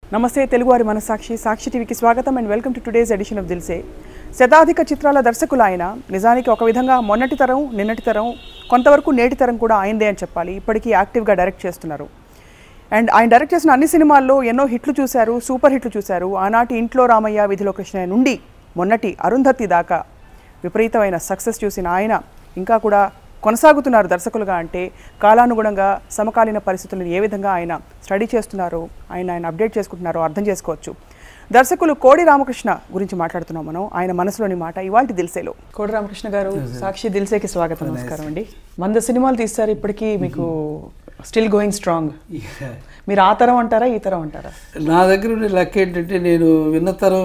నమస్తే తెలుగువారి మనసాక్షి సాక్షి టీవీకి స్వాగతం and welcome to today's edition of Dil Se శతాధిక చిత్రాల దర్శకులు ఆయన నిజానికి ఒక విధంగా మొన్నటి తరం నిన్నటి తరం కొంతవరకు నేటి తరం కూడా ఆయనదే అని చెప్పాలి ఇప్పటికీ యాక్టివ్గా డైరెక్ట్ చేస్తున్నారు అండ్ ఆయన డైరెక్ట్ చేసిన అన్ని సినిమాల్లో ఎన్నో హిట్లు చూశారు సూపర్ హిట్లు చూశారు ఆనాటి ఇంట్లో రామయ్య విధిలో కృష్ణ నుండి మొన్నటి అరుంధతి దాకా విపరీతమైన సక్సెస్ చూసిన ఆయన ఇంకా కూడా కొనసాగుతున్నారు దర్శకులుగా అంటే కాలానుగుణంగా సమకాలీన పరిస్థితులను ఏ విధంగా ఆయన స్టడీ చేస్తున్నారో ఆయన ఆయన అప్డేట్ చేసుకుంటున్నారో అర్థం చేసుకోవచ్చు దర్శకులు కోడి రామకృష్ణ గురించి మాట్లాడుతున్నాం మనం ఆయన మనసులోని మాట ఇవాళ దిల్సేలో కోడి రామకృష్ణ గారు సాక్షి దిల్సేకి స్వాగతం నమస్కారం అండి వంద సినిమాలు తీస్తారు ఇప్పటికీ మీకు స్టిల్ గోయింగ్ స్ట్రాంగ్ మీరు ఆ తరం అంటారా ఈ తరం అంటారా నా దగ్గర ఉండే లెక్క ఏంటంటే నేను విన్నతరం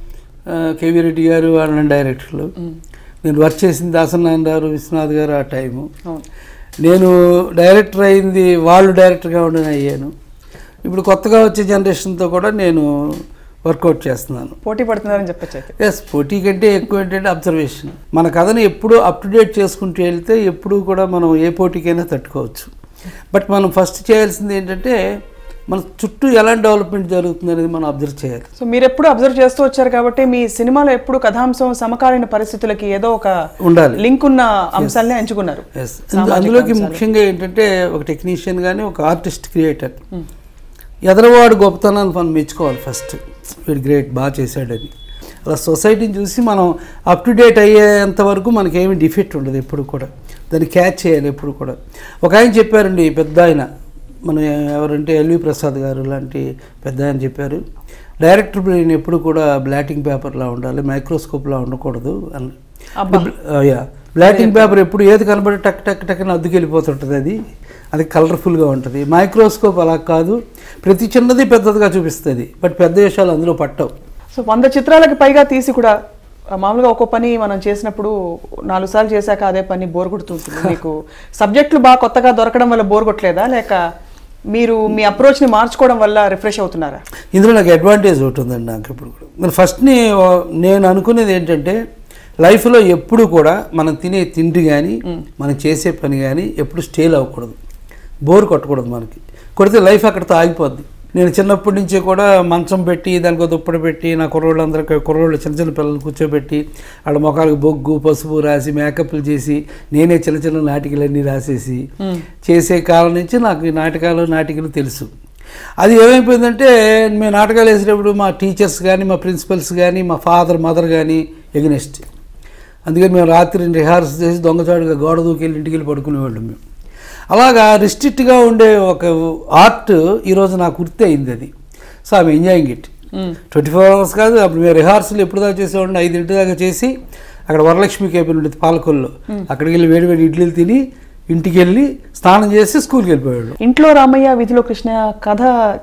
కేవీ రెడ్డి గారు వాళ్ళ డైరెక్టర్లు నేను వర్క్ చేసింది దాసనారాయణ గారు విశ్వనాథ్ గారు ఆ టైము అవును నేను డైరెక్టర్ అయింది వాళ్ళు డైరెక్టర్గా ఉండని అయ్యాను ఇప్పుడు కొత్తగా వచ్చే జనరేషన్తో కూడా నేను వర్కౌట్ చేస్తున్నాను పోటీ పడుతున్నారని చెప్పచ్చు అయితే ఎస్ పోటీ కంటే ఎక్కువ ఏంటంటే అబ్జర్వేషన్ మన కథను ఎప్పుడు అప్ టు డేట్ చేసుకుంటూ వెళ్తే ఎప్పుడు కూడా మనం ఏ పోటీకైనా తట్టుకోవచ్చు బట్ మనం ఫస్ట్ చేయాల్సింది ఏంటంటే మన చుట్టూ ఎలాంటి డెవలప్మెంట్ జరుగుతుంది అనేది మనం అబ్జర్వ్ చేయాలి సో మీరు ఎప్పుడు అబ్జర్వ్ చేస్తూ వచ్చారు కాబట్టి మీ సినిమాలో ఎప్పుడు కథాంశం సమకాలీన పరిస్థితులకి ఏదో ఒక ఉండాలి లింక్ ఉన్న అంశాలనే ఎంచుకున్నారు ఎస్ అందులోకి ముఖ్యంగా ఏంటంటే ఒక టెక్నీషియన్ కానీ ఒక ఆర్టిస్ట్ క్రియేటర్ ఎదరవాడు గొప్పతనాన్ని మనం మెచ్చుకోవాలి ఫస్ట్ వీడు గ్రేట్ బాగా చేశాడని అలా సొసైటీని చూసి మనం అప్ టు డేట్ అయ్యేంత వరకు మనకేమి డిఫెక్ట్ ఉండదు ఎప్పుడు కూడా దాన్ని క్యాచ్ చేయాలి ఎప్పుడు కూడా ఒక ఆయన చెప్పారండి పెద్ద ఆయన మన ఎవరంటే ఎల్వి ప్రసాద్ గారు లాంటి పెద్ద ఆయన చెప్పారు డైరెక్టర్ బ్రెయిన్ ఎప్పుడు కూడా బ్లాటింగ్ పేపర్లా ఉండాలి మైక్రోస్కోప్లా ఉండకూడదు అని అబ్బా. యా బ్లాటింగ్ పేపర్ ఎప్పుడు ఏది కనబడి టక్ టక్ టక్ అని అద్దుకెళ్ళిపోతుంటుంది అది అది కలర్ఫుల్గా ఉంటుంది మైక్రోస్కోప్ అలా కాదు ప్రతి చిన్నది పెద్దదిగా చూపిస్తుంది బట్ పెద్ద విషయాలు అందులో పట్టవు సో వంద చిత్రాలకి పైగా తీసి కూడా ఆ, మామూలుగా ఒక్కో పని మనం చేసినప్పుడు నాలుగు సార్లు చేశాక అదే పని బోర్ కొడుతుంటుంది మీకు సబ్జెక్టులు బాగా కొత్తగా దొరకడం వల్ల బోర్ కొట్టలేదా లేక మీరు మీ అప్రోచ్ని మార్చుకోవడం వల్ల రిఫ్రెష్ అవుతున్నారా ఇందులో నాకు అడ్వాంటేజ్ ఒకటి ఉందండి నాకు ఇప్పుడు కూడా మరి ఫస్ట్ని నేను అనుకునేది ఏంటంటే లైఫ్లో ఎప్పుడు కూడా మనం తినే తిండి కానీ మనం చేసే పని కానీ ఎప్పుడు స్టేల్ అవ్వకూడదు బోర్ కొట్టకూడదు మనకి కొడితే లైఫ్ అక్కడితో ఆగిపోద్ది నేను చిన్నప్పటి నుంచి కూడా మంచం పెట్టి దానికి దుప్పటి పెట్టి నా కుర్రోళ్ళందరికీ కుర్రోళ్ళు చిన్న చిన్న పిల్లలు కూర్చోబెట్టి వాళ్ళ ముఖాలకు బొగ్గు పసుపు రాసి మేకప్లు చేసి నేనే చిన్న చిన్న నాటికలన్నీ రాసేసి చేసే కాలం నుంచి నాకు ఈ నాటకాలు నాటికలు తెలుసు అది ఏమైపోయిందంటే మేము నాటకాలు వేసేటప్పుడు మా టీచర్స్ కానీ మా ప్రిన్సిపల్స్ కానీ మా ఫాదర్ మదర్ కానీ ఎగ్నెస్ట్ అందుకని మేము రాత్రి రిహార్సల్ చేసి దొంగచాటుగా గోడ దూకెళ్ళి ఇంటికి వెళ్ళి పడుకునేవాళ్ళం మేము అలాగా రిస్ట్రిక్ట్గా ఉండే ఒక ఆర్ట్ ఈరోజు నాకు వృత్తి అయింది అది so I'm enjoying it twenty four hours కాదు అప్పుడు మేము రిహార్సల్ ఎప్పుడు దాకా చేసేవాడిని ఐదింటి దాకా చేసి అక్కడ వరలక్ష్మి కేబిన్ ఉండేది పాలకొల్లో అక్కడికి వెళ్ళి వేడి వేడి ఇడ్లీలు తిని ఇంటికి వెళ్ళి స్నానం చేసి స్కూల్కి వెళ్ళిపోయాడు ఇంట్లో రామయ్య విధిలో కృష్ణ కథ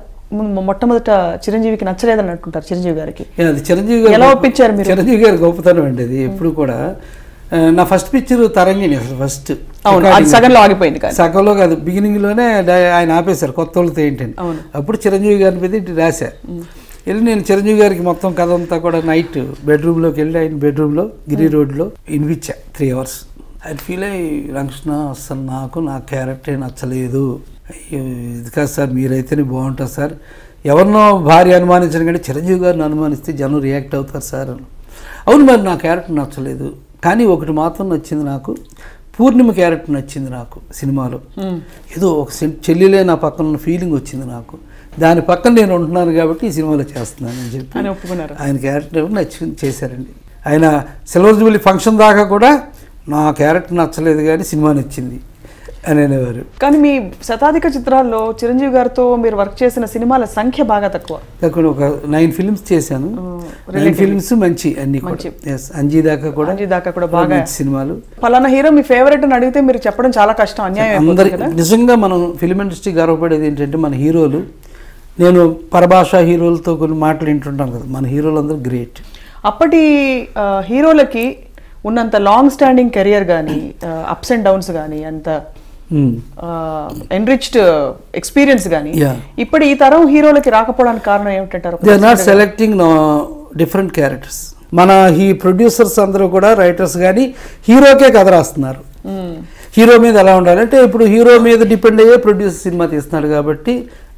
మొ- మొట్టమొదట చిరంజీవికి నచ్చలేదని అంటుంటారు చిరంజీవి గారికి ఏ, అది చిరంజీవి గారు ఎలా ఒప్పించారు మీరు? చిరంజీవి గారి గొప్పతనం అండి అది ఎప్పుడు కూడా ఆ, నా ఫస్ట్ పిక్చర్ తరంగిణి అసలు ఫస్ట్ అవును అది సగంలో ఆగిపోయింది కానీ సగంలో కాదు బిగినింగ్ లోనే డై- ఆయన ఆపేశారు కొత్త వాళ్ళతో ఏంటని అవును. అప్పుడు చిరంజీవి గారి మీద ఇటు రాశా వెళ్ళి నేను చిరంజీవి గారికి మొత్తం కథ అంతా కూడా నైట్ బెడ్రూమ్లోకి వెళ్ళి ఆయన బెడ్రూమ్లో గిరి రోడ్లో వినిపించా త్రీ అవర్స్ ఆయన ఫీల్ అయ్యి రామకృష్ణ అసలు నాకు నా క్యారెక్టర్ నచ్చలేదు అయ్యో ఇది కాదు సార్ మీరైతేనే బాగుంటుంది సార్ ఎవరినో భార్య అనుమానించడం కంటే చిరంజీవి గారిని అనుమానిస్తే జనం రియాక్ట్ అవుతారు సార్ అని అవును మరి నా క్యారెక్టర్ నచ్చలేదు కానీ ఒకటి మాత్రం నచ్చింది నాకు పూర్ణిమ క్యారెక్టర్ నచ్చింది నాకు సినిమాలో ఏదో ఒక సెం- చెల్లిలే నా పక్కన ఉన్న ఫీలింగ్ వచ్చింది నాకు దాని పక్కన నేను ఉంటున్నాను కాబట్టి ఈ సినిమాలో చేస్తున్నాను అని చెప్పి అని ఒప్పుకున్నారు ఆయన క్యారెక్టర్ నచ్చి చేశారండి ఆయన సిల్వర్ జూబ్లీ ఫంక్షన్ దాకా కూడా నా క్యారెక్టర్ నచ్చలేదు కానీ సినిమా నచ్చింది అని అనేవారు కానీ మీ శతాధిక చిత్రాల్లో చిరంజీవి గారితో మీరు వర్క్ చేసిన సినిమాల సంఖ్య బాగా తక్కువ అక్కడ ఒక నైన్ ఫిల్మ్స్ చేశాను నైన్ ఫిల్మ్స్ మంచి అన్ని కూడా ఎస్ అంజీ దాకా కూడా అంజీ దాకా కూడా బాగా మంచి సినిమాలు పలానా హీరో మీ ఫేవరెట్ అని అడిగితే మీరు చెప్పడం చాలా కష్టం అన్యాయం అయిపోతుంది అందరి కదా నిజంగా మనం ఫిలిం ఇండస్ట్రీ గర్వపడేది ఏంటంటే మన హీరోలు నేను పరభాషా హీరోలతో కొన్ని మాటలు వింటుంటాను కదా మన హీరోలు అందరూ గ్రేట్ అప్పటి ఆ, హీరోలకి ఉన్నంత లాంగ్ స్టాండింగ్ కెరియర్ కానీ అప్స్ అండ్ డౌన్స్ కానీ అంత ఎన్రిచ్డ్ ఎక్స్పీరియన్స్ కానీ Yeah. ఇప్పుడు ఈ తరం హీరోలకి రాకపోవడానికి కారణం ఏమిటంటారు they are not selecting different characters మన ఈ ప్రొడ్యూసర్స్ అందరూ కూడా రైటర్స్ కానీ హీరోకే కథ రాస్తున్నారు హీరో మీద ఎలా ఉండాలంటే ఇప్పుడు హీరో మీద డిపెండ్ అయ్యే ప్రొడ్యూసర్ సినిమా తీస్తున్నాడు కాబట్టి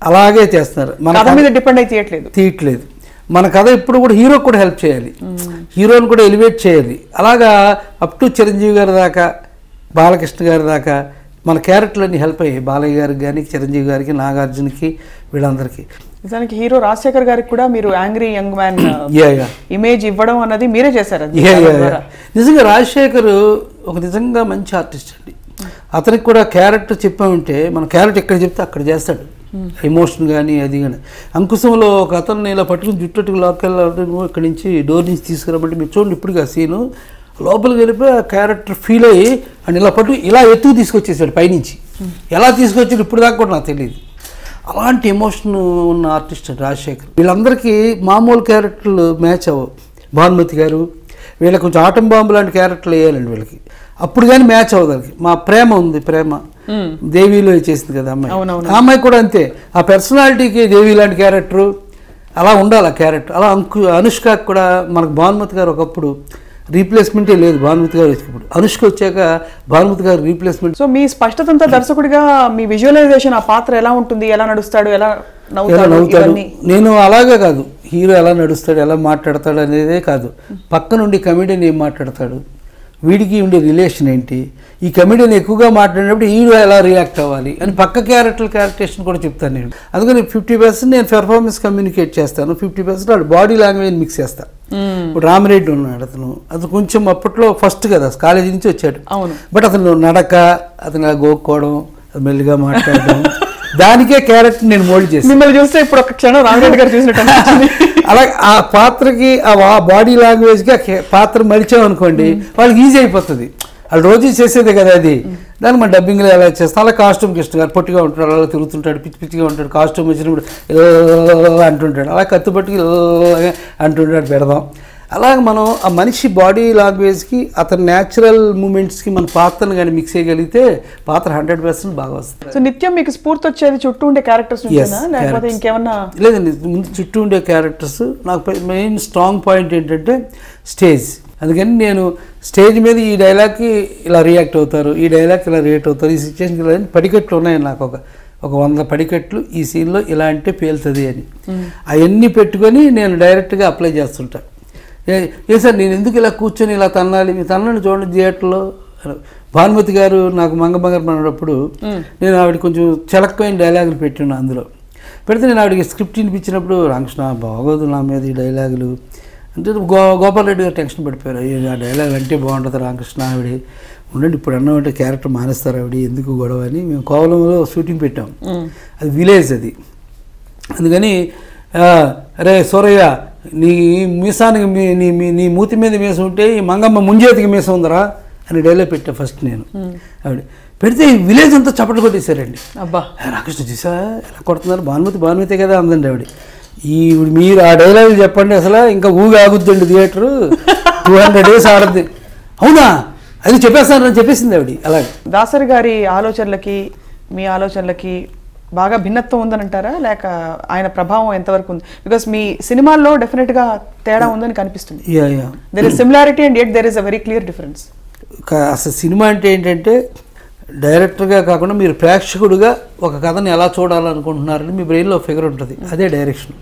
అలాగే చేస్తున్నారు మన కథ మీద డిపెండ్ అయితే తీయట్లేదు తీయట్లేదు మన కథ ఇప్పుడు కూడా హీరో కూడా హెల్ప్ చేయాలి హీరోని కూడా ఎలివేట్ చేయాలి అలాగా అప్ టు చిరంజీవి గారి దాకా బాలకృష్ణ గారి దాకా మన క్యారెక్టర్లన్నీ హెల్ప్ అయ్యాయి బాలయ్య గారికి కానీ చిరంజీవి గారికి నాగార్జునకి వీళ్ళందరికీ నిజానికి హీరో రాజశేఖర్ గారికి కూడా మీరు angry young man yeah yeah image ఇవ్వడం అన్నది మీరే చేశారు అది యా, యా, యా. ద్వారా. నిజంగా రాజశేఖర్ ఒక నిజంగా మంచి ఆర్టిస్ట్ అండి అతనికి కూడా క్యారెక్టర్ చెప్పామంటే మన క్యారెక్టర్ ఎక్కడ చెప్తే అక్కడ చేస్తాడు ఎమోషన్ కానీ అది కానీ అంకుశంలో ఒక అతన్ని ఇలా పట్టుకుని జుట్టుకు లాక్కెళ్ళాలంటే నువ్వు ఇక్కడి నుంచి డోర్ నుంచి తీసుకురామంటే మీరు చూడండి ఇప్పుడు ఆ సీను లోపలికి వెళ్ళిపోయి ఆ క్యారెక్టర్ ఫీల్ అయ్యి అండ్ ఇలా పట్టు ఇలా ఎత్తుకు తీసుకొచ్చేసాడు పైనుంచి ఎలా తీసుకొచ్చాడు ఇప్పుడు దాకా కూడా నాకు తెలియదు అలాంటి ఎమోషన్ ఉన్న ఆర్టిస్ట్ రాజశేఖర్ వీళ్ళందరికీ మామూలు క్యారెక్టర్లు మ్యాచ్ అవ్వవు భానుమతి గారు వీళ్ళకి కొంచెం ఆటం బాంబు లాంటి క్యారెక్టర్లు వేయాలండి వీళ్ళకి అప్పుడు కానీ మ్యాచ్ అవ్వదు వాళ్ళకి మా ప్రేమ ఉంది ప్రేమ దేవిలో చేసింది కదా అమ్మాయి అవునవును. ఆ అమ్మాయి కూడా అంతే ఆ పర్సనాలిటీకి దేవి లాంటి క్యారెక్టరు అలా ఉండాలి ఆ క్యారెక్టర్ అలా అంకు అనుష్కకి కూడా మనకు భానుమతి గారు ఒకప్పుడు రీప్లేస్మెంటే లేదు భానుమతి గారు వచ్చినప్పుడు అనుష్క వచ్చాక భానుమతి గారు రీప్లేస్మెంట్ సో మీ స్పష్టతంతో దర్శకుడిగా మీ విజువలైజేషన్ ఆ పాత్ర ఎలా ఉంటుంది ఎలా నడుస్తాడు ఎలా ఎలా నవ్వుతాడు నవ్వుతాడు ఇవన్నీ నేను అలాగే కాదు హీరో ఎలా నడుస్తాడు ఎలా మాట్లాడతాడు అనేదే కాదు పక్క నుండి కమెడియన్ ఏం మాట్లాడతాడు వీడికి ఉండే రిలేషన్ ఏంటి ఈ కమెడియన్ ఎక్కువగా మాట్లాడినప్పుడు హీరో ఎలా రియాక్ట్ అవ్వాలి అని పక్క క్యారెక్టర్ క్యారెక్టరేషన్ కూడా చెప్తాను నేను అందుకని ఫిఫ్టీ పర్సెంట్ నేను పెర్ఫార్మెన్స్ కమ్యూనికేట్ చేస్తాను ఫిఫ్టీ పర్సెంట్ వాడు బాడీ లాంగ్వేజ్ మిక్స్ చేస్తాను ఇప్పుడు రామిరెడ్డి ఉన్నాడు అతను అతను కొంచెం అప్పట్లో ఫస్ట్ కదా కాలేజీ నుంచి వచ్చాడు అవును బట్ అతను నడక అతను ఇలా గోక్కోవడం మెల్లిగా మాట్లాడడం దానికే క్యారెక్టర్ నేను మోల్డ్ చేశాను మిమ్మల్ని చూస్తే ఇప్పుడు ఒక క్షణం రామరెడ్డి గారు చూసినట్టు అనిపించింది. అలా ఆ పాత్రకి ఆ బాడీ లాంగ్వేజ్కి ఆ కే- పాత్ర మరిచాం అనుకోండి వాళ్ళకి ఈజీ అయిపోతుంది వాళ్ళు రోజు చేసేదే కదా అది దాన్ని మన డబ్బింగ్లో ఎలా చేస్తాం అలా కాస్ట్యూమ్ కృష్ణ గారు పొట్టిగా ఉంటాడు అలా తిరుగుతుంటాడు పిచ్చి పిచ్చిగా ఉంటాడు కాస్ట్యూమ్ వచ్చినప్పుడు ఇలా అంటుంటాడు అలా కత్తి పట్టుకి ఇలా అంటుంటాడు పెడదాం అలాగ మనం ఆ మనిషి బాడీ లాంగ్వేజ్కి అతని న్యాచురల్ మూమెంట్స్కి మన పాత్రను కానీ మిక్స్ చేయగలిగితే పాత్ర హండ్రెడ్ పర్సెంట్ బాగా వస్తుంది సో నిత్యం మీకు స్ఫూర్తి వచ్చేది చుట్టూ ఉండే క్యారెక్టర్స్ నుంచేనా లేకపోతే characters. ఇంకేమన్నా లేదండి ముందు చుట్టూ ఉండే క్యారెక్టర్స్ నాకు మెయిన్ స్ట్రాంగ్ పాయింట్ ఏంటంటే స్టేజ్ అందుకని నేను స్టేజ్ మీద ఈ డైలాగ్కి ఇలా రియాక్ట్ అవుతారు ఈ డైలాగ్కి ఇలా రియాక్ట్ అవుతారు ఈ సిచ్యువేషన్కి ఇలా అని పడికట్లు ఉన్నాయి నాకు ఒక ఒక వంద పడికట్లు ఈ సీన్లో ఇలా అంటే పేలుతుంది అని అవన్నీ పెట్టుకొని నేను డైరెక్ట్గా అప్లై చేస్తుంటా ఏ ఏ సార్ నేను ఎందుకు ఇలా కూర్చొని ఇలా తన్నాలి మీ తన్నని చూడండి థియేటర్లో భానుమతి గారు నాకు మంగమంగర్ పడినప్పుడు నేను ఆవిడ కొంచెం చిలకమైన డైలాగులు పెట్టినా అందులో పెడితే నేను ఆవిడకి స్క్రిప్ట్ వినిపించినప్పుడు రామకృష్ణ బాగోదు నా మీద ఈ డైలాగులు అంటే గో గోపాల్ రెడ్డి గారు టెన్షన్ పడిపోయారు "అయ్యో, ఆ డైలాగ్ అంటే బాగుంటుంది రామకృష్ణ ఆవిడ ఉండండి ఇప్పుడు అన్నామంటే క్యారెక్టర్ మానేస్తారు ఆవిడ ఎందుకు గొడవ అని మేము కోవలంలో షూటింగ్ పెట్టాం అది విలేజ్ అది అందుకని "ఆ, అరే సూరయ్య నీ మీసానికి మీ నీ మీ- నీ మూతి మీద మీసం ఉంటే ఈ మంగమ్మ ముంజేతికి మీసం ఉందరా అని డైలాగ్ పెట్టా ఫస్ట్ నేను ఆవిడ పెడితే ఈ విలేజ్ అంతా చప్పట్లు కొట్టేశారండి అబ్బా "ఏ, రామకృష్ణ చూసా ఎలా కొడుతున్నారు భానుమతి భానుమతే కదా అందండి ఆవిడ ఈ మీరు ఆ డైలాగ్ చెప్పండి అసలు ఇంకా ఊగి ఆగుద్దండి థియేటరు టూ హండ్రెడ్ డేస్ ఆడద్ది అవునా అది చెప్పేస్తాను అని చెప్పేసింది ఆవిడ అలాగే దాసరి గారి ఆలోచనలకి మీ ఆలోచనలకి బాగా భిన్నత్వం ఉందని అంటారా లేక ఆయన ప్రభావం ఎంతవరకు ఉంది బికాస్ మీ సినిమాల్లో డెఫినెట్ గా తేడా ఉందని కనిపిస్తుంది yeah yeah there is similarity and yet there is a very clear difference క- అసలు సినిమా అంటే ఏంటంటే డైరెక్టర్గా కాకుండా మీరు ప్రేక్షకుడుగా ఒక కథని ఎలా చూడాలనుకుంటున్నారని మీ బ్రెయిన్లో ఫిగర్ ఉంటుంది అదే డైరెక్షన్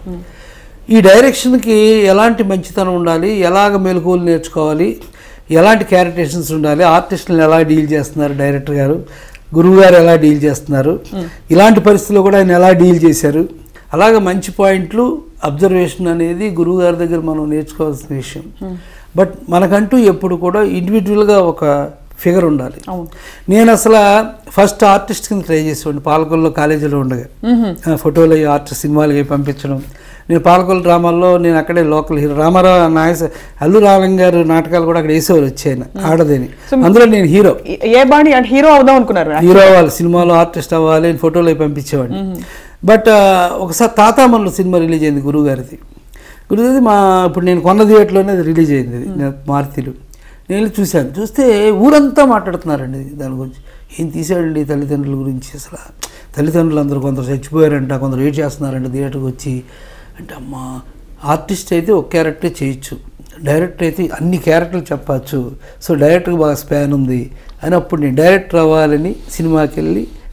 ఈ డైరెక్షన్కి ఎలాంటి మంచితనం ఉండాలి ఎలాగ మెలకువలు నేర్చుకోవాలి ఎలాంటి క్యారెక్టరేషన్స్ ఉండాలి ఆర్టిస్టులను ఎలా డీల్ చేస్తున్నారు డైరెక్టర్ గారు గురువు గారు ఎలా డీల్ చేస్తున్నారు ఇలాంటి పరిస్థితుల్లో కూడా ఆయన ఎలా డీల్ చేశారు అలాగ మంచి పాయింట్లు అబ్జర్వేషన్ అనేది గురువు గారి దగ్గర మనం నేర్చుకోవాల్సిన విషయం బట్ మనకంటూ ఎప్పుడు కూడా ఇండివిజువల్గా ఒక ఫిగర్ ఉండాలి అవును నేను అసలు ఫస్ట్ ఆర్టిస్ట్ కింద ట్రై చేసేవాడిని పాలకొల్లో కాలేజీలో ఉండగా ఆ ఫోటోలు అవి ఆర్టిస్ట్ సినిమాలకి పంపించడం నేను పాలకొల్లు డ్రామాల్లో నేను అక్కడే లోకల్ హీరో రామారావు నాయస అల్లు రామలింగ గారు నాటకాలు కూడా అక్కడ వేసేవారు వచ్చాయన ఆడదని అందులో నేను హీరో ఏ- ఏ బాణి అంటే హీరో అవుదాం అనుకున్నారు హీరో అవ్వాలి సినిమాలో ఆర్టిస్ట్ అవ్వాలి అని ఫోటోలు అవి పంపించేవాడిని బట్ ఆ, ఒకసారి తాతామన్లు సినిమా రిలీజ్ అయింది గురువు గారిది గురువు గారిది మా ఇప్పుడు నేను కొన్న థియేటర్లోనే అది రిలీజ్ అయింది అది, నా మారుతిలు నేను వెళ్ళి చూశాను చూస్తే ఊరంతా మాట్లాడుతున్నారండి దాని గురించి ఏం తీసాడండి తల్లిదండ్రుల గురించి అసలు తల్లిదండ్రులు అందరూ కొందరు చచ్చిపోయారంట కొందరు ఏడ్ చేస్తున్నారంట థియేటర్కి వచ్చి అంటే అమ్మా ఆర్టిస్ట్ అయితే ఒక క్యారెక్టర్ చేయొచ్చు డైరెక్టర్ అయితే అన్ని క్యారెక్టర్లు చెప్పచ్చు సో డైరెక్టర్కి బాగా స్పాన్ ఉంది అని అప్పుడు నేను డైరెక్టర్ అవ్వాలని సినిమాకి వెళ్ళి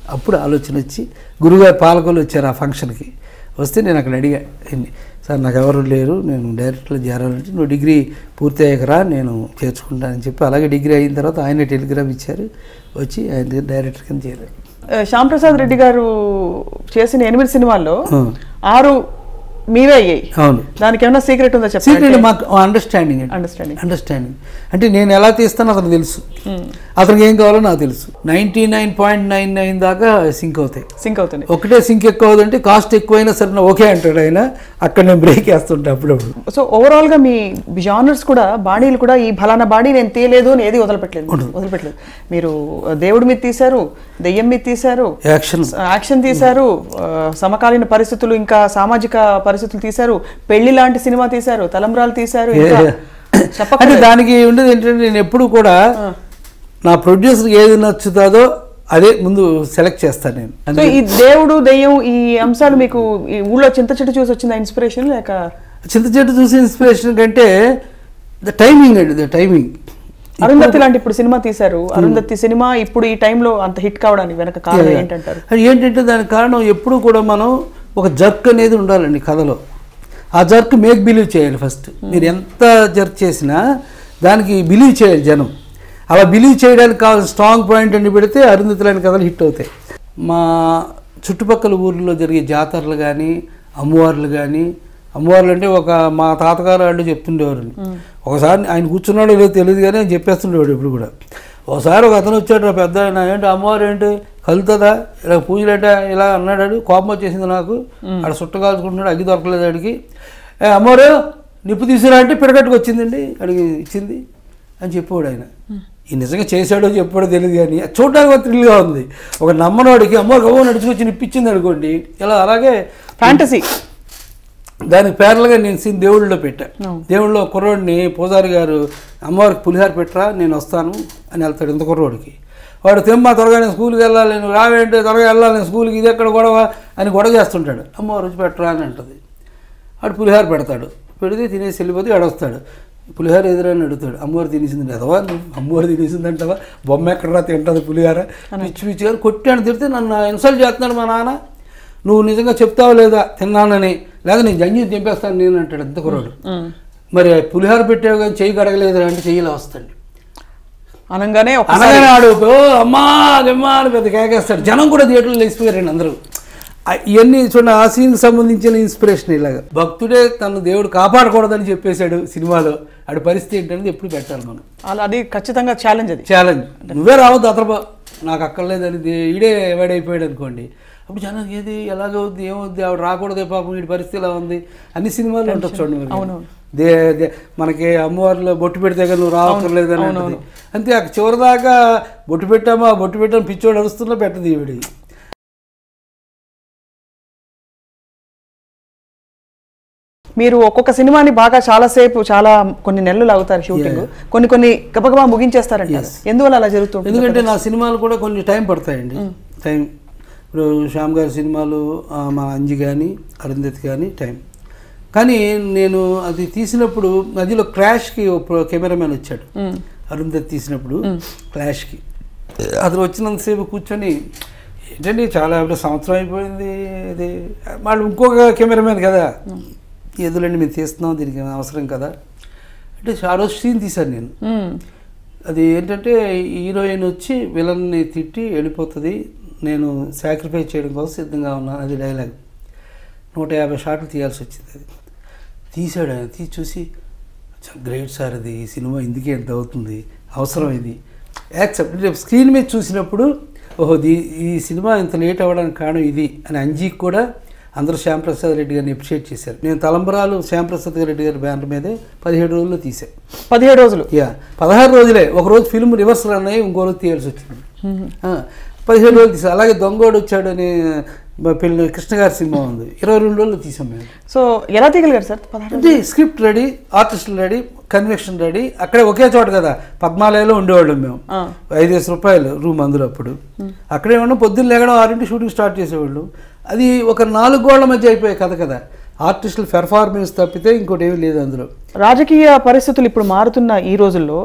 అప్పుడు ఆలోచన వచ్చి గురుగారు పాలకొల్లు వచ్చారు ఆ ఫంక్షన్కి వస్తే నేను అక్కడ అడిగా "ఏంటి, సార్ నాకు ఎవరు లేరు నేను డైరెక్ట్లో చేరాలంటే నువ్వు డిగ్రీ పూర్తి అయ్యాకరా నేను చేర్చుకుంటానని చెప్పి అలాగే డిగ్రీ అయిన తర్వాత ఆయన టెలిగ్రామ్ ఇచ్చారు వచ్చి ఆయన దగ్గర డైరెక్టర్ కింద చేరారు ఆ, శ్యామ్ ప్రసాద్ రెడ్డి గారు చేసిన ఎనిమిది సినిమాల్లో ఆ. ఆరు మీవే అయ్యాయి అవును దానికి ఏమైనా సీక్రెట్ ఉందా చెప్పండి సీక్రెట్ మాకు అండర్స్టాండింగ్ అండర్స్టాండింగ్ అండర్స్టాండింగ్ అంటే నేను ఎలా తీస్తానో అతనికి తెలుసు అతనికి ఏం కావాలో నాకు తెలుసు ninety nine point nine nine దాకా సింక్ అవుతాయి సింక్ అవుతుంది ఒకటే సింక్ ఎక్కువ అవుతుంటే కాస్ట్ ఎక్కువైనా సరే ఓకే అంటాడు ఆయన అక్కడ నేను బ్రేక్ వేస్తుంటా అప్పుడప్పుడు సో ఓవరాల్ గా మీ జానర్స్ కూడా బాణీలు కూడా ఈ ఫలానా బాణీ నేను తీయలేదు అని ఏది వదిలిపెట్టలేదు వదిలిపెట్టలేదు మీరు ఆ, దేవుడి మీద తీశారు దెయ్యం మీద తీశారు యాక్షన్ యాక్షన్ తీశారు ఆ, సమకాలీన పరిస్థితులు ఇంకా సామాజిక పరిస్థితులు తీశారు పెళ్లి లాంటి సినిమా తీశారు తలంబ్రాలు తీశారు ఇంకా అంటే చెప్పక్కర్లేదు. దానికి ఉండేది ఏంటంటే నేను ఎప్పుడు కూడా నా ప్రొడ్యూసర్ ఏది నచ్చుతుందో అదే ముందు సెలెక్ట్ చేస్తాను నేను సో ఈ దేవుడు దెయ్యం ఈ అంశాలు మీకు ఈ ఊళ్ళో చింత చెట్టు చూసి వచ్చిందా ఇన్స్పిరేషన్ లేక చింత చెట్టు చూసి ఇన్స్పిరేషన్ కంటే ద టైమింగ్ అండి ద టైమింగ్ అరుంధతి లాంటి ఇప్పుడు సినిమా తీశారు అరుంధతి సినిమా ఇప్పుడు ఈ టైంలో అంత హిట్ కావడానికి వెనక కారణం ఏంటంటారు అది ఏంటంటే దానికి కారణం ఎప్పుడు కూడా మనం ఒక జర్క్ అనేది ఉండాలండి కథలో ఆ జర్క్ మేక్ బిలీవ్ చేయాలి ఫస్ట్ మీరు ఎంత జర్క్ చేసినా దానికి బిలీవ్ చేయాలి జనం అలా బిలీవ్ చేయడానికి కావాల్సిన స్ట్రాంగ్ పాయింట్ అని పెడితే అరుంధతి లాంటి కథలు హిట్ అవుతాయి మా చుట్టుపక్కల ఊర్లో జరిగే జాతరలు కానీ అమ్మవార్లు కానీ అమ్మవార్లు అంటే ఒక మా తాతగారు వాళ్ళు చెప్తుండేవారు ఒకసారి ఆయన కూర్చున్నాడో లేదో తెలియదు కానీ ఆయన చెప్పేస్తుండేవాడు ఇప్పుడు కూడా ఒకసారి ఒక అతను వచ్చాడు రా పెద్ద ఆయన ఏంటి అమ్మవారు ఏంటి కలుతుందా ఇలా పూజలు అంటే ఇలా అన్నాడు కోపం వచ్చేసింది నాకు ఆడ సుట్ట కాల్చుకుంటున్నాడు అగ్గి దొరకలేదు ఆడికి ఏ అమ్మవారు నిప్పు తీసుకురా అంటే పిడకట్టుకు వచ్చిందండి అడిగి ఇచ్చింది అని చెప్పాడు ఆయన ఈ నిజంగా చేశాడో చెప్పాడో తెలియదు కానీ అది చూడడానికి ఒక థ్రిల్గా ఉంది ఒక నమ్మనోడికి అమ్మవారు గవ్వ నడుచుకొచ్చి నిప్పించింది అనుకోండి ఇలా అలాగే ఫ్యాంటసీ దానికి పేర్లుగా నేను సీన్ దేవుళ్ళలో పెట్టా దేవుళ్ళలో కుర్రోడిని పూజారి గారు అమ్మవారికి పులిహార పెట్టరా నేను వస్తాను అని వెళ్తాడు ఇంత కుర్రోడికి వాడు తెమ్మ త్వరగా నేను స్కూల్కి వెళ్ళాలి నేను రావేంటి త్వరగా వెళ్ళాలి నేను స్కూల్కి ఇది ఎక్కడ గొడవ అని గొడవ చేస్తుంటాడు అమ్మవారు వచ్చి పెట్టరా అని అంటది వాడు పులిహార పెడతాడు పెడితే తినేసి వెళ్ళిపోతే వాడు వస్తాడు పులిహార ఎదురని అడుగుతాడు అమ్మవారు తినేసింది అదవా నువ్వు అమ్మవారు తినేసింది అంటావా బొమ్మ ఎక్కడరా తింటుంది పులిహార పిచ్చి పిచ్చి గారు కొట్టాను తిడితే నన్ను ఇన్సల్ట్ చేస్తున్నాడు మా నాన్న నువ్వు నిజంగా చెప్తావా లేదా తిన్నానని లేదా నేను జంజీ దింపేస్తాను నేను అంటాడు అంత కుర్రాడు మరి పులిహార పెట్టావు కానీ చెయ్యి కడగలేదు అంటే చెయ్యిలా వస్తాడు అనగానే ఒక అనగానే ఆడు "ఓ, అమ్మా అమ్మా అని పెద్ద కేకేస్తాడు జనం కూడా థియేటర్లో లేచిపోయారండి అందరూ ఆ, ఇవన్నీ చూడండి ఆ సీన్కి సంబంధించిన ఇన్స్పిరేషన్ ఇలాగా భక్తుడే తను దేవుడు కాపాడకూడదని చెప్పేశాడు సినిమాలో ఆడి పరిస్థితి ఏంటనేది ఎప్పుడు పెట్టాలి మనం అలా అది ఖచ్చితంగా ఛాలెంజ్ అది ఛాలెంజ్ నువ్వే రావద్దు అతను నాకు అక్కర్లేదని దే- ఈడే వాడైపోయాడు అనుకోండి అప్పుడు జనానికి ఏది ఎలాగవుద్ది ఏమవుద్ది ఆవిడ రాకూడదే పాపం వీడి పరిస్థితి ఎలా ఉంది అన్ని సినిమాలు ఉంటుంది చూడండి మరి. దే దే- మనకి అమ్మవారిలో బొట్టు పెడితే కానీ నువ్వు రావక్కర్లేదు అని అంటది. అంతే అక్కడ చివరిదాకా బొట్టు పెట్టామా బొట్టు పెట్టాము పిచ్చోడు అరుస్తున్నా పెట్టదు ఈవిడి మీరు ఒక్కొక్క సినిమాని బాగా చాలా సేపు చాలా కొన్ని నెలలు అవుతారు షూటింగ్ కొన్ని కొన్ని గబగబా ముగించేస్తారంటారు ఎందువల్ల అలా జరుగుతుంది ఎందుకంటే నా సినిమాలు కూడా కొంచెం టైం పడతాయండి టైం ఇప్పుడు శ్యామ్ గారి సినిమాలు ఆ, మా అంజి కానీ అరుంధతి కానీ టైం కానీ నేను అది తీసినప్పుడు మధ్యలో క్రాష్కి ఒక కెమెరామెన్ వచ్చాడు అరుంధతి తీసినప్పుడు క్లాష్కి అతను వచ్చినంతసేపు కూర్చొని ఏంటండి చాలా ఇప్పుడు సంవత్సరం అయిపోయింది ఇది వాళ్ళు ఇంకొక కెమెరామెన్ కదా ఎదులండి మేము తీస్తున్నాం దీనికి అవసరం కదా అంటే ఆ రోజు సీన్ తీశాను నేను మ్మ్. అది ఏంటంటే హీరోయిన్ వచ్చి విలన్ని తిట్టి వెళ్ళిపోతుంది నేను సాక్రిఫైస్ చేయడం కోసం సిద్ధంగా ఉన్నాను అది డైలాగ్ నూట యాభై షాట్లు తీయాల్సి వచ్చింది అది తీసాడు ఆయన తీసి చూసి గ్రేట్ సార్ అది ఈ సినిమా ఇందుకే ఎంత అవుతుంది అవసరం ఇది యాక్సెప్ట్ రేపు స్క్రీన్ మీద చూసినప్పుడు ఓహో దీ ఈ సినిమా ఇంత లేట్ అవ్వడానికి కారణం ఇది అని అంజీకి కూడా అందరూ శ్యాంప్రసాద్ రెడ్డి గారిని అప్రిషియేట్ చేశారు నేను తలంబరాలు శ్యాంప్రసాద్ రెడ్డి గారి బ్యానర్ మీదే పదిహేడు రోజుల్లో తీసాను పదిహేడు రోజులు యా పదహారు రోజులే ఒక రోజు ఫిల్మ్ రివర్స్ రన్ అయ్యి ఇంకో రోజు తీయాల్సి వచ్చింది ఆ, పదిహేడు రోజులు తీసాం అలాగే దొంగోడు వచ్చాడు అని మా పెళ్ళి కృష్ణ గారి సినిమా ఉంది ఇరవై రెండు రోజులు తీసాం మేము సో ఎలా తీయగలిగారు సార్ పదహారు అంటే స్క్రిప్ట్ రెడీ ఆర్టిస్టులు రెడీ కన్వెక్షన్ రెడీ అక్కడే ఒకే చోట కదా పద్మాలయలో ఉండేవాళ్ళం మేము ఆ. ఐదేసి రూపాయలు రూమ్ అందులో అప్పుడు అక్కడే ఉన్నాం పొద్దున్న లేగడం ఆరింటి షూటింగ్ స్టార్ట్ చేసేవాళ్ళు అది ఒక నాలుగు గోళ్ల మధ్య అయిపోయే కథ కదా ఆర్టిస్టుల పెర్ఫార్మెన్స్ తప్పితే ఇంకోటి ఏమీ లేదు అందులో రాజకీయ పరిస్థితులు ఇప్పుడు మారుతున్న ఈ రోజుల్లో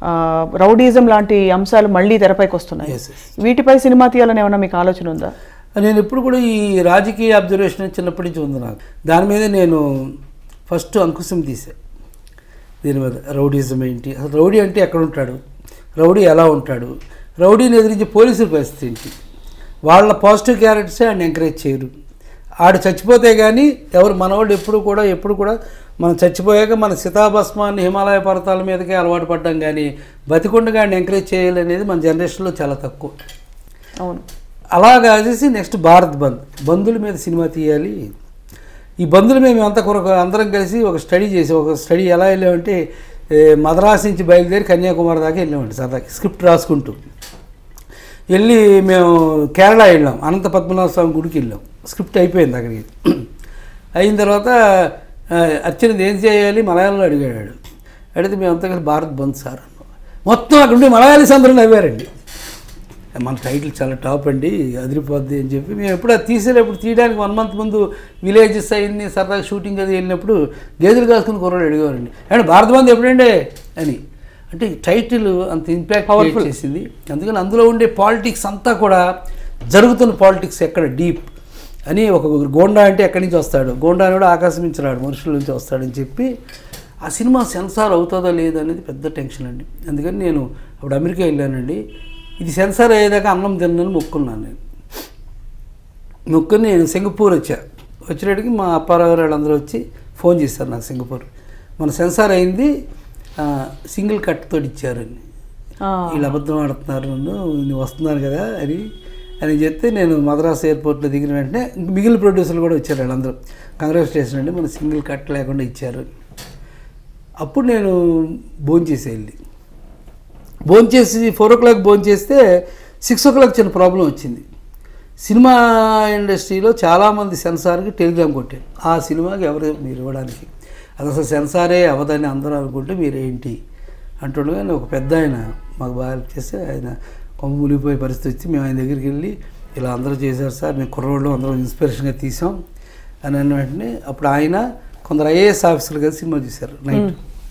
ఆ, రౌడీజం లాంటి అంశాలు మళ్ళీ తెరపైకి వస్తున్నాయి Yes, yes. వీటిపై సినిమా తీయాలని ఏమన్నా మీకు ఆలోచన ఉందా నేను ఎప్పుడు కూడా ఈ రాజకీయ అబ్జర్వేషన్ చిన్నప్పటి నుంచి ఉంది నాకు దాని మీద నేను ఫస్ట్ అంకుశం తీసా దీని మీద రౌడీజం ఏంటి అసలు రౌడీ అంటే ఎక్కడ ఉంటాడు రౌడీ ఎలా ఉంటాడు రౌడీని ఎదిరించి పోలీసుల పరిస్థితి ఏంటి వాళ్ళ పాజిటివ్ క్యారెక్టర్సే ఆయన ఎంకరేజ్ చేయరు ఆడు చచ్చిపోతే కానీ ఎవరు మనవాళ్ళు ఎప్పుడు కూడా ఎప్పుడు కూడా మనం చచ్చిపోయాక మన సితాభస్మాన్ని హిమాలయ పర్వతాల మీదకే అలవాటు పడ్డాం కానీ బతికుండగా ఆయన ఎంకరేజ్ చేయాలనేది మన జనరేషన్లో చాలా తక్కువ అవును అలాగా చేసి నెక్స్ట్ భారత్ బంద్ బంధుల మీద సినిమా తీయాలి ఈ బంధుల మీద మేము అంతా కొరకు అందరం కలిసి ఒక స్టడీ చేసి ఒక స్టడీ ఎలా వెళ్ళామంటే ఏ, మద్రాసు నుంచి బయలుదేరి కన్యాకుమారి దాకా వెళ్ళామండి సరదాకి స్క్రిప్ట్ రాసుకుంటూ వెళ్ళి మేము కేరళ వెళ్ళాం అనంత పద్మనాభ స్వామి గుడికి వెళ్ళాం స్క్రిప్ట్ అయిపోయింది అక్కడికి అయిన తర్వాత ఆ, అర్చనది ఏం చేయాలి మలయాళంలో అడిగాడు అడిగితే మేము అంతా కలిసి భారత్ బంద్ సార్ అన్నాం మొత్తం అక్కడ ఉండే మలయాళీస్ అందరూ నవ్వారండి మన టైటిల్ చాలా టాప్ అండి అదిరిపోద్ది అని చెప్పి మేము ఎప్పుడు అది తీసేటప్పుడు తీయడానికి వన్ మంత్ ముందు విలేజెస్ అయింది సరదాగా షూటింగ్ అది వెళ్ళినప్పుడు గేదెలు కాసుకుని కుర్రాడు అడిగేవారండి అంటే భారత బంద్ ఎప్పుడండి అని అంటే ఈ టైటిల్ అంత ఇంపాక్ట్ పవర్ఫుల్ చేసింది అందుకని అందులో ఉండే పాలిటిక్స్ అంతా కూడా జరుగుతున్న పాలిటిక్స్ ఎక్కడ డీప్ అని ఒక గోండా అంటే ఎక్కడి నుంచి వస్తాడు గోండా అని కూడా ఆకాశం నుంచి రాడు మనుషుల నుంచి వస్తాడని చెప్పి ఆ సినిమా సెన్సార్ అవుతుందా లేదా అనేది పెద్ద టెన్షన్ అండి అందుకని నేను అప్పుడు అమెరికా వెళ్ళానండి ఇది సెన్సార్ అయ్యేదాకా అన్నం తిన్నాను మొక్కున్నాను నేను మొక్కుని నేను సింగపూర్ వచ్చా వచ్చేటికి మా అప్పారావు గారు వాళ్ళందరూ వచ్చి ఫోన్ చేశారు నాకు సింగపూర్ మన సెన్సార్ అయింది ఆ, సింగిల్ కట్ తోటి ఇచ్చారని ఆ, వీళ్ళు అబద్ధం ఆడుతున్నారు నన్ను నేను వస్తున్నాను కదా అని అని చెప్తే నేను మద్రాస్ ఎయిర్పోర్ట్లో దిగిన వెంటనే ఇంక మిగిలిన ప్రొడ్యూసర్లు కూడా వచ్చారు వాళ్ళందరూ కంగ్రాచులేషన్ అండి మన సింగిల్ కట్ లేకుండా ఇచ్చారు అప్పుడు నేను భోంచేసి వెళ్ళి భోంచేసి ఫోర్ ఓ క్లాక్ భోంచేస్తే సిక్స్ ఓ క్లాక్ చిన్న ప్రాబ్లం వచ్చింది సినిమా ఇండస్ట్రీలో చాలామంది సెన్సార్కి టెలిగ్రామ్ కొట్టారు ఆ సినిమాకి ఎవరు మీరు ఇవ్వడానికి అది అసలు సెన్సారే అవ్వదని అందరూ అనుకుంటే మీరేంటి అంటుండగా నేను ఒక పెద్ద ఆయన మాకు బాగా help చేస్తే ఆయన కొమ్మ మునిగిపోయే పరిస్థితి వచ్చి మేము ఆయన దగ్గరికి వెళ్ళి ఇలా అందరూ చేశారు సార్ మేము కుర్రోళ్ళు అందరం ఇన్స్పిరేషన్గా తీసాం అని అన్న వెంటనే అప్పుడు ఆయన కొందరు ఐఏఎస్ ఆఫీసర్లు కలిసి సినిమా చూశారు నైట్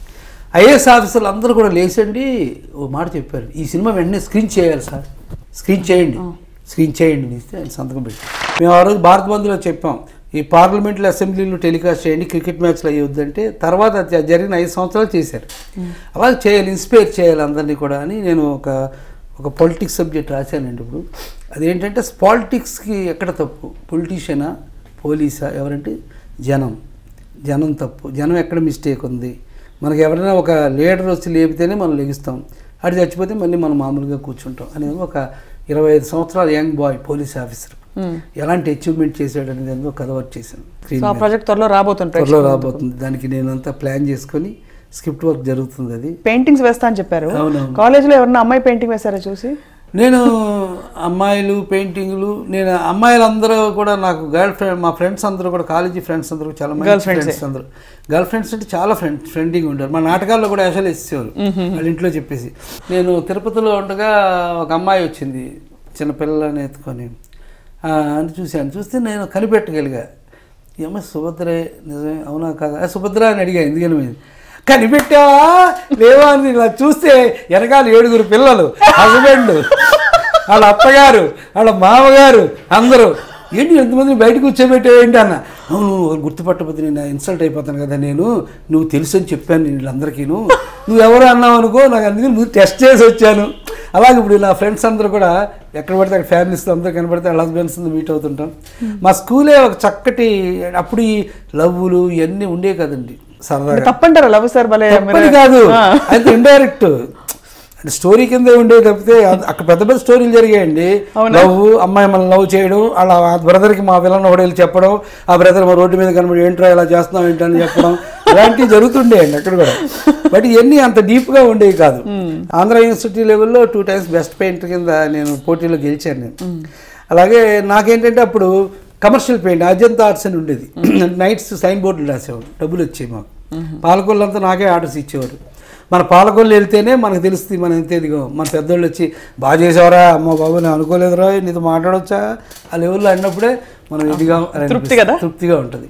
ఐఏఎస్ ఆఫీసర్లు అందరూ కూడా లేచండి ఓ మాట చెప్పారు ఈ సినిమా వెంటనే స్క్రీన్ చేయాలి సార్ స్క్రీన్ చేయండి స్క్రీన్ చేయండి అని ఇస్తే ఆయన సంతకం పెట్టి మేము ఆ రోజు భారత్ బంద్లో చెప్పాం ఈ పార్లమెంట్లో అసెంబ్లీలో టెలికాస్ట్ చేయండి క్రికెట్ మ్యాచ్లు అయ్యొద్దంటే తర్వాత అది జరిగిన ఐదు సంవత్సరాలు చేశారు అలాగే చేయాలి ఇన్స్పైర్ చేయాలి అందరినీ కూడా అని నేను ఒక ఒక పొలిటిక్స్ సబ్జెక్ట్ రాశానండి ఇప్పుడు అదేంటంటే పాలిటిక్స్కి ఎక్కడ తప్పు పొలిటీషియనా పోలీసా ఎవరంటే జనం జనం తప్పు జనం ఎక్కడ మిస్టేక్ ఉంది మనకి ఎవరైనా ఒక లీడర్ వచ్చి లేపితేనే మనం లెగిస్తాం అటు చచ్చిపోతే మళ్ళీ మనం మామూలుగా కూర్చుంటాం అనేది ఒక ఇరవై ఐదు సంవత్సరాల యంగ్ బాయ్ పోలీస్ ఆఫీసర్ ఉమ్. ఎలాంటి అచీవ్మెంట్ చేశాడు అనేది ఒక కథ వర్క్ చేశాను స్క్రీన్ సో ఆ ప్రాజెక్ట్ త్వరలో రాబోతుంది త్వరలో రాబోతుంది దానికి నేను అంతా ప్లాన్ చేసుకొని స్క్రిప్ట్ వర్క్ జరుగుతుంది అది పెయింటింగ్స్ వేస్తా అని చెప్పారు అవునవును. కాలేజీలో ఎవరన్నా అమ్మాయి పెయింటింగ్ వేస్తారా చూసి నేను అమ్మాయిలు పెయింటింగ్లు నేను అమ్మాయిలందరూ కూడా నాకు గర్ల్ ఫ్రెండ్ మా ఫ్రెండ్స్ అందరూ కూడా కాలేజీ ఫ్రెండ్స్ అందరూ చాలా మంచి Girl friends ఏ. ఫ్రెండ్స్ అందరూ గర్ల్ ఫ్రెండ్స్ అంటే చాలా ఫ్రెండ్ ఫ్రెండింగ్ ఉంటారు మా నాటకాల్లో కూడా వేషాలు వేసేవారు వాళ్ళ ఇంట్లో చెప్పేసి నేను తిరుపతిలో ఉండగా ఒక అమ్మాయి వచ్చింది చిన్న పిల్లలని ఎత్తుకొని ఆ, అని చూశాను చూస్తే నేను కనిపెట్టగలిగా ఏమో సుభద్రే నిజమే అవునా కాదా "ఆ, సుభద్ర అని అడిగా ఎందుకని పోయింది కనిపెట్టావా లేవా అని ఇలా చూస్తే వెనకాల ఏడుగురు పిల్లలు హస్బెండ్ వాళ్ళ అత్తగారు వాళ్ళ మామగారు అందరూ ఏంటి ఎంతమంది బయట కూర్చోబెట్టావేంటి అన్న అవును గుర్తుపట్టకపోతే నేను ఇన్సల్ట్ అయిపోతాను కదా నేను నువ్వు తెలుసు అని చెప్పాను నేను వీళ్ళందరికీను నువ్వు ఎవరు అన్నావు అనుకో నాకు అందుకని నువ్వు టెస్ట్ చేసి వచ్చాను అలాగే ఇప్పుడు నా ఫ్రెండ్స్ అందరూ కూడా ఎక్కడ పడితే అక్కడ ఫ్యామిలీస్తో అందరూ కనబడితే వాళ్ళ హస్బెండ్స్ మీట్ అవుతుంటాం మా స్కూలే ఒక చక్కటి అప్పుడు ఈ లవ్వులు ఇవన్నీ ఉండే కదండి సరదాగా తప్పంటారా లవ్ సార్ భలే తప్పని కాదు అది ఇండైరెక్ట్ అంటే స్టోరీ కింద ఉండే తప్పితే అ- అక్కడ పెద్ద పెద్ద స్టోరీలు జరిగాయండి లవ్ అమ్మాయి మనం లవ్ చేయడం అలా బ్రదర్కి మా పిల్లలు ఒకటి వెళ్ళి చెప్పడం ఆ బ్రదర్ మా రోడ్డు మీద కనబడి ఏంట్రా ఇలా చేస్తున్నావు ఏంటని చెప్పడం ఇలాంటివి జరుగుతుండేయండి అక్కడ కూడా బట్ ఇవన్నీ అంత డీప్గా ఉండేవి కాదు ఆంధ్ర యూనివర్సిటీ లెవెల్లో టూ టైమ్స్ బెస్ట్ పెయింటర్ కింద నేను పోటీలో గెలిచాను నేను అలాగే నాకేంటంటే అప్పుడు కమర్షియల్ పెయింట్ అజంతా ఆర్ట్స్ అని ఉండేది నైట్స్ సైన్ బోర్డులు రాసేవాడు డబ్బులు వచ్చాయి మాకు పాలకొల్లంతా నాకే ఆర్డర్స్ ఇచ్చేవారు మన పాలకొల్లు వెళ్తేనే మనకు తెలుస్తుంది మన ఎంత ఇదిగో మన పెద్దోళ్ళు వచ్చి బాగా చేసావరా అమ్మ బాబు నేను అనుకోలేదురా నీతో మాట్లాడొచ్చా ఆ లెవెల్లో అన్నప్పుడే మనం ఇదిగా తృప్తి కదా? తృప్తిగా ఉంటుంది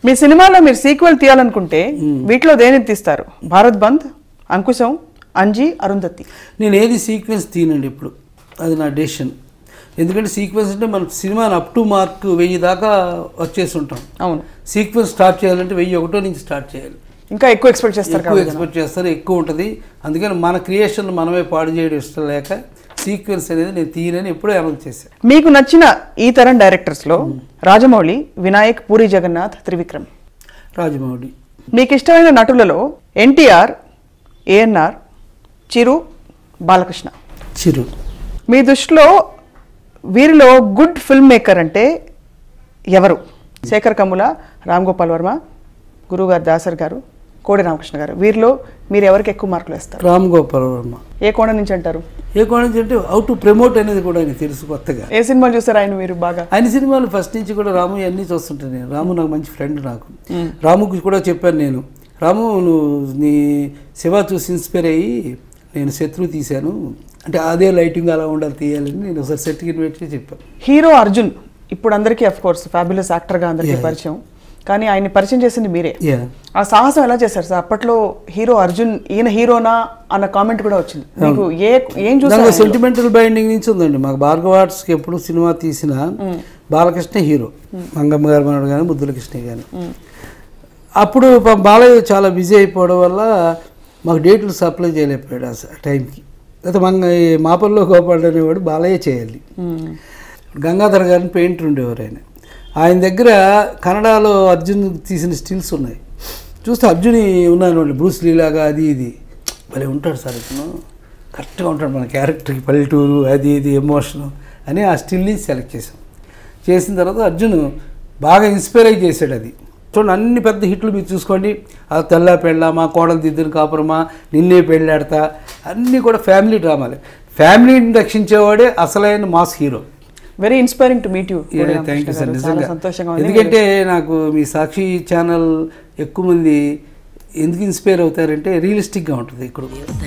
మీ సినిమాలో మీరు సీక్వెల్ తీయాలనుకుంటే వీటిలో దేని తీస్తారు భారత్ బంద్ అంకుశం అంజీ అరుంధతి నేను ఏది సీక్వెన్స్ తీనండి ఇప్పుడు అది నా డెసిషన్ ఎందుకంటే సీక్వెన్స్ అంటే మన సినిమాని అప్ టు మార్క్ వెయ్యి దాకా వచ్చేసి ఉంటాం అవును సీక్వెన్స్ స్టార్ట్ చేయాలంటే వెయ్యి ఒకటో నుంచి స్టార్ట్ చేయాలి ఇంకా ఎక్కువ ఎక్స్పెక్ట్ చేస్తారు ఎక్కువ కాబట్టి ఎక్స్పెక్ట్ చేస్తారు ఎక్కువ ఉంటుంది అందుకని మన క్రియేషన్ మనమే పాడు చేయడం ఇష్టం లేక సీక్వెన్స్ అనేది నేను తీయనని ఎప్పుడూ అనౌన్స్ చేశాను మీకు నచ్చిన ఈ తరం డైరెక్టర్స్లో రాజమౌళి వినాయక్ పూరి జగన్నాథ్ త్రివిక్రమ్ రాజమౌళి మీకు ఇష్టమైన నటులలో ఎన్టీఆర్ ఏఎన్ఆర్ చిరు బాలకృష్ణ చిరు మీ దృష్టిలో వీరిలో గుడ్ ఫిల్మ్ మేకర్ అంటే ఎవరు శేఖర్ కమ్ముల రామ్ గోపాల్ వర్మ గురువుగారు దాసర్ గారు కోడి రామకృష్ణ గారు వీరిలో మీరు ఎవరికి ఎక్కువ మార్కులు వేస్తారు రామ్ గోపాల్ వర్మ ఏ కోణం నుంచి అంటారు ఏ కోణం నుంచి అంటే హౌ టు ప్రమోట్ అనేది కూడా ఆయన తెలుసు కొత్తగా ఏ సినిమాలు చూసారు ఆయన మీరు బాగా ఆయన సినిమాలు ఫస్ట్ నుంచి కూడా రాము అన్నీ చూస్తుంటాను నేను రాము నాకు మంచి ఫ్రెండ్ నాకు రాముకి కూడా చెప్పాను నేను రాము నువ్వు నీ శివ చూసి ఇన్స్పైర్ అయ్యి నేను శత్రువు తీశాను అంటే అదే లైటింగ్ అలా ఉండాలి తీయాలని నేను ఒకసారి సెట్కి ఇన్వైట్ చేసి చెప్పాను హీరో అర్జున్ ఇప్పుడు అందరికీ అఫ్ కోర్స్ ఫ్యాబులస్ యాక్టర్గా అందరికీ Yeah. పరిచయం కానీ ఆయన్ని పరిచయం చేసింది మీరే యా ఆ సాహసం ఎలా చేశారు సార్ అప్పట్లో హీరో అర్జున్ ఈయన హీరోనా అన్న కామెంట్ కూడా వచ్చింది మీకు ఏ ఏం చూసారు దానికి ఆయనలో? సెంటిమెంటల్ బైండింగ్ నుంచి ఉందండి మాకు భార్గవ ఆర్ట్స్కి ఎప్పుడు సినిమా తీసినా బాలకృష్ణ హీరో మంగమ్మ గారు మనడు కానీ ముద్దుల కృష్ణ కానీ అప్పుడు పాపం బాలయ్య చాలా బిజీ అయిపోవడం వల్ల మాకు డేట్లు సప్లై చేయలేకపోయాడు ఆ స- టైంకి అయితే మంగ ఈ మాపల్లో గోపాల్ అనేవాడు బాలయ్య చేయాలి మ్మ్. గంగాధర్ గారిని పెయింటర్ ఉండేవారు ఆయన ఆయన దగ్గర కన్నడలో అర్జున్ తీసిన స్టిల్స్ ఉన్నాయి చూస్తే అర్జున్ ఉన్నాను వాళ్ళు బ్రూస్ లీలాగా అది ఇది భలే ఉంటాడు సార్ ఇతను కరెక్ట్గా ఉంటాడు మన క్యారెక్టర్కి పల్లెటూరు అది ఇది ఎమోషను అని ఆ స్టిల్ని సెలెక్ట్ చేసాం చేసిన తర్వాత అర్జున్ బాగా ఇన్స్పైర్ అయి చేశాడు అది చూడండి అన్ని పెద్ద హిట్లు మీరు చూసుకోండి ఆ తెల్ల పెళ్ళ మా కోడలు దిద్దుని కాపురమా నిన్నే పెళ్ళాడతా అన్నీ కూడా ఫ్యామిలీ డ్రామాలే ఫ్యామిలీని రక్షించేవాడే అసలైన mass hero very inspiring to meet you thank you sir చాలా నిజంగా సంతోషంగా ఉంది ఎందుకంటే నాకు మీ సాక్షి ఛానల్ ఎక్కువ మంది ఎందుకు ఇన్స్పైర్ అవుతారంటే రియలిస్టిక్గా ఉంటుంది ఇక్కడ